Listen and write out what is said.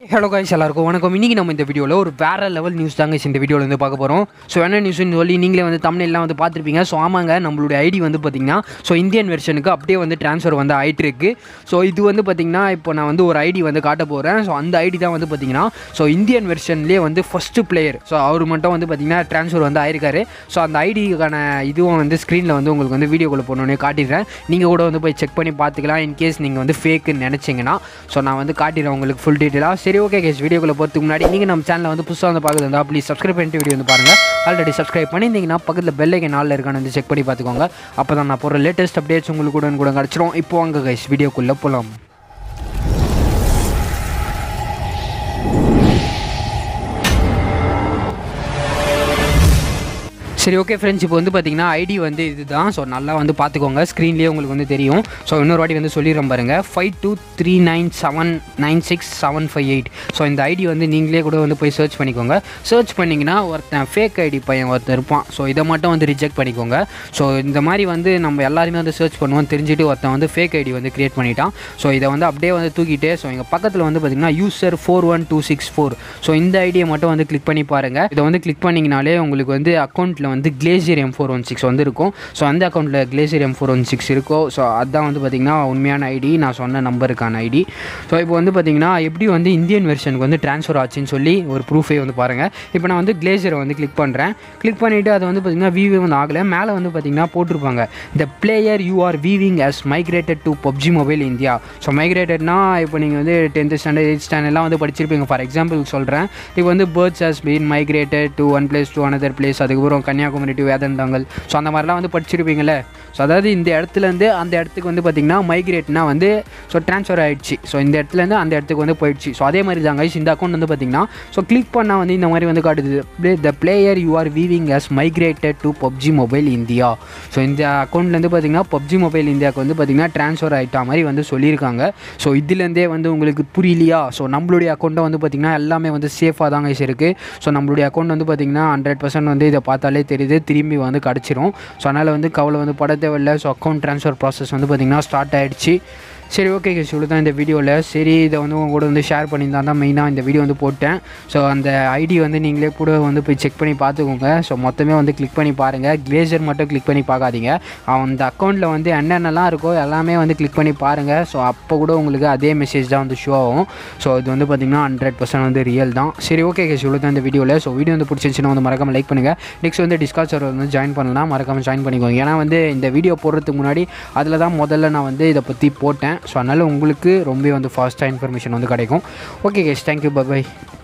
hello guys எல்லாருக்கும் வணக்கம் இன்னைக்கு நம்ம இந்த வீடியோவில் ஒரு வேற லெவல் நியூஸ் தாங்க இந்த வீடியோவில் வந்து பார்க்க போகிறோம் ஸோ என்ன நியூஸ்னு சொல்லி நீங்களே வந்து தமிழ்லாம் வந்து பார்த்துருப்பீங்க ஸோ ஆமாங்க நம்மளுடைய ஐடி வந்து பார்த்தீங்கன்னா ஸோ இந்தியன் வெர்ஷனுக்கு அப்படியே வந்து ட்ரான்ஸ்ஃபர் வந்து ஆயிட்டு இருக்கு ஸோ இது வந்து பார்த்தீங்கன்னா இப்போ நான் வந்து ஒரு ஐடி வந்து காட்ட போகிறேன் ஸோ அந்த ஐடி தான் வந்து பார்த்தீங்கன்னா ஸோ இந்தியன் வெர்ஷன்லேயே வந்து ஃபஸ்ட்டு பிளேயர் ஸோ அவர் மட்டும் வந்து பார்த்தீங்கன்னா ட்ரான்ஸ்ஃபர் வந்து ஆயிருக்காரு ஸோ அந்த ஐடிக்கான இதுவும் வந்து ஸ்க்ரீனில் வந்து உங்களுக்கு வந்து வீடியோக்குள்ளே போனோடனே காட்டிடுறேன் நீங்கள் கூட வந்து போய் செக் பண்ணி பார்த்துக்கலாம் இன்கேஸ் நீங்கள் வந்து ஃபேக்குன்னு நினச்சிங்கன்னா ஸோ நான் வந்து காட்டிடுறேன் உங்களுக்கு ஃபுல் டீட்டெயிலாக சரி ஓகே கேஸ் வீடியோக்குள்ளே போகிறதுக்கு முன்னாடி நீங்கள் நம்ம சேனலை வந்து புதுசாக வந்து பார்க்குறது இருந்தால் ப்ளீஸ் சப்ஸ்கிரைப் பண்ணிட்டு வீடியோ வந்து பாருங்கள் ஆல்ரெடி சப்ஸ்கிரைப் பண்ணியிருந்தீங்கன்னா பக்கத்தில் பெல் ஐக்கன் நாளில் இருக்கான்னு வந்து செக் பண்ணி பார்த்துக்கோங்க அப்போ தான் நான் போகிற லேட்டஸ்ட் அப்டேட்ஸ் உங்களுக்கு கூட கூட கிடச்சிரும் இப்போ வாங்க கைஸ் வீடியோக்குள்ளே போகலாம் சரி ஓகே ஃப்ரெண்ட்ஸ் இப்போ வந்து பார்த்தீங்கன்னா ஐடி வந்து இதுதான் ஸோ நல்லா வந்து பார்த்துக்கோங்க ஸ்க்ரீன்லேயே உங்களுக்கு வந்து தெரியும் ஸோ இன்னொரு வாட்டி வந்து சொல்லிடுறேன் பாருங்கள் five two three nine seven nine six seven five eight so இந்த ஐடி வந்து நீங்களே கூட வந்து போய் சர்ச் பண்ணிக்கோங்க சர்ச் பண்ணிங்கன்னா ஒருத்தன் ஃபேக் ஐடி பையன் ஒருத்தன் இருப்பான் ஸோ இதை மட்டும் வந்து ரிஜெக்ட் பண்ணிக்கோங்க ஸோ இந்த மாதிரி வந்து நம்ம எல்லாருமே வந்து சர்ச் பண்ணுவோம் தெரிஞ்சுட்டு ஒருத்தன் வந்து ஃபேக் ஐடி வந்து க்ரியேட் பண்ணிட்டான் ஸோ இதை வந்து அப்படியே வந்து தூக்கிட்டு ஸோ எங்கள் பக்கத்தில் வந்து பார்த்தீங்கன்னா user four one two six four so இந்த ஐடியை மட்டும் வந்து கிளிக் பண்ணி பாருங்கள் இதை வந்து கிளிக் பண்ணிங்கனாலே உங்களுக்கு வந்து அக்கௌண்ட்டில் வந்து glacier M four one six வந்து இருக்கும் ஸோ அந்த அக்கௌண்ட்டில் glacier M four one six இருக்கும் ஸோ அதுதான் வந்து பார்த்திங்கன்னா உண்மையான ஐடி நான் சொன்ன நம்பருக்கான ஐடி ஸோ இப்போ வந்து பார்த்திங்கன்னா எப்படி வந்து இந்தியன் வெர்ஷனுக்கு வந்து ட்ரான்ஸ்ஃபர் ஆச்சுன்னு சொல்லி ஒரு ப்ரூஃபே வந்து பாருங்கள் இப்போ நான் வந்து கிளேசியரை வந்து கிளிக் பண்ணுறேன் கிளிக் பண்ணிவிட்டு அது வந்து பார்த்திங்கன்னா விவி வந்து ஆகலை மேலே வந்து பார்த்திங்கன்னா போட்டிருப்பாங்க the player you are viewing as migrated to PUBG mobile India so மைக்ரேட்டட்னா இப்போ நீங்கள் வந்து டென்த்து ஸ்டாண்டர்ட் எயிட் ஸ்டாண்டர்ட்லாம் வந்து படிச்சிருப்பீங்க ஃபார் எக்ஸாம்பிள் சொல்கிறேன் இப்போ வந்து birds has been migrated to one place to another place அதுக்கப்புறம் கன்னியாகுமரி டு வேதந்தாங்கல் ஸோ அந்த மாதிரிலாம் வந்து படிச்சிருப்பீங்களே ஸோ அதாவது இந்த இடத்துலேருந்து அந்த இடத்துக்கு வந்து பார்த்திங்கன்னா மைக்ரேட்னா வந்து ஸோ ட்ரான்ஸ்ஃபர் ஆயிடுச்சு ஸோ இந்த இடத்துலேருந்து அந்த இடத்துக்கு வந்து போயிடுச்சு ஸோ அதே மாதிரி தாங்க இந்த அக்கௌண்ட் வந்து பார்த்திங்கன்னா ஸோ கிளிக் பண்ணால் வந்து இந்த மாதிரி வந்து காட்டுது the player you are viewing as migrated to PUBG mobile India so இந்த அக்கௌண்ட்லேருந்து பார்த்திங்கன்னா பப்ஜி மொபைல் இந்தியாவுக்கு வந்து பார்த்திங்கன்னா ட்ரான்ஸ்ஃபர் ஆகிட்டா மாதிரி வந்து சொல்லியிருக்காங்க ஸோ இதுலேருந்தே வந்து உங்களுக்கு புரியலையா ஸோ நம்மளுடைய அக்கௌண்ட்டை வந்து பார்த்திங்கன்னா எல்லாமே வந்து சேஃபாக தாங்க இருக்குது ஸோ நம்மளுடைய அக்கௌண்ட் வந்து பார்த்திங்கன்னா ஹண்ட்ரட் பர்சன்ட் வந்து இதை பார்த்தாலே தெரியுது திரும்பி வந்து கிடச்சிரும் ஸோ அதனால் வந்து கவலை வந்து பட தேவையில்லை ஸோ அக்கௌண்ட் ட்ரான்ஸ்ஃபர் ப்ராசஸ் வந்து பார்த்திங்கன்னா ஸ்டார்ட் ஆகிடுச்சு சரி ஓகே கேஸ் இவ்வளோ தான் இந்த வீடியோவில் சரி இதை வந்து உங்க கூட வந்து ஷேர் பண்ணியிருந்தா தான் மெயினாக இந்த வீடியோ வந்து போட்டேன் ஸோ அந்த ஐடி வந்து நீங்களே கூட வந்து போய் செக் பண்ணி பார்த்துக்கோங்க ஸோ மொத்தமே வந்து கிளிக் பண்ணி பாருங்கள் கிளேசர் மட்டும் கிளிக் பண்ணி பார்க்காதீங்க அந்த அக்கௌண்ட்டில் வந்து என்னென்னலாம் இருக்கோ எல்லாமே வந்து கிளிக் பண்ணி பாருங்கள் ஸோ அப்போ கூட உங்களுக்கு அதே மெசேஜ் தான் வந்து ஷோ ஆகும் ஸோ இது வந்து பார்த்திங்கன்னா ஹண்ட்ரட் பர்சன்ட் வந்து ரியல் தான் சரி ஓகே கேஸ் இவ்வளோ தான் இந்த வீடியோவில் ஸோ வீடியோ வந்து பிடிச்சிருந்துச்சுன்னா வந்து மறக்காம லைக் பண்ணுங்கள் நெக்ஸ்ட் வந்து டிஸ்காஸ் சர்வர் வந்து ஜாயின் பண்ணலாம் மறக்காம ஜாயின் பண்ணிக்கோங்க ஏன்னா வந்து இந்த வீடியோ போடுறதுக்கு முன்னாடி அதில் தான் முதல்ல நான் வந்து இதை பற்றி போட்டேன் ஸோ அதனால் உங்களுக்கு ரொம்ப வந்து ஃபாஸ்ட்டாக இன்ஃபர்மேஷன் வந்து கிடைக்கும் ஓகே கேஸ் தேங்க்யூ பை